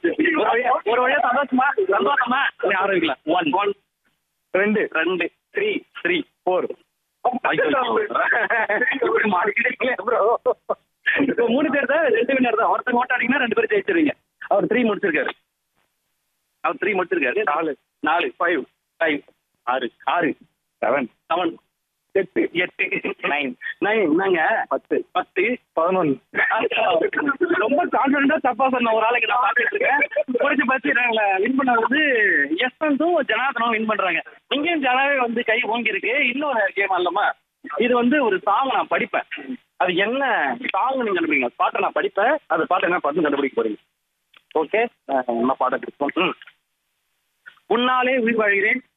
ஒரு வழியா ஒரு வழியா சந்தோஷமா சந்தோஷமா நீ ஆரம்பிக்கலாம் ஒன் ஒன் ரெண்டு ரெண்டு த்ரீ த்ரீ ஃபோர் ப்ரோ இப்போ மூணு பேர் தான் ரெண்டு வினர் தான் ஒருத்தங்க ஓட்டாடிங்கன்னா ரெண்டு பேரும் ஜெயிச்சிருவீங்க அவர் த்ரீ முடிச்சிருக்காரு அவர் த்ரீ முடிச்சிருக்காரு நாலு நாலு ஃபைவ் ஃபைவ் ஆறு ஆறு செவன் செவன் எட்டு எட்டு நைன் நைன் என்னங்க பத்து பத்து பதினொன்று ரொம்ப கான்பிடண்டா தப்பா சொன்ன ஒரு ஆளுக்கு நான் பார்த்துட்டு இருக்கேன் குறைச்சு பச்சு நாங்கள வின் பண்ண வந்து யஸ்வந்தும் ஜனாதனும் வின் பண்றாங்க இங்கேயும் ஜனாவே வந்து கை ஓங்கி இருக்கு இன்னொரு கேம் அல்லமா இது வந்து ஒரு சாங் நான் படிப்பேன் அது என்ன சாங் நீங்க கண்டுபிடிங்க பாட்டை நான் படிப்பேன் அது பாட்டை என்ன பாட்டு கண்டுபிடிக்க போறீங்க ஓகே என்ன பாட்டை பிடிப்போம் ம் உன்னாலே உயிர் வாழ்கிறேன்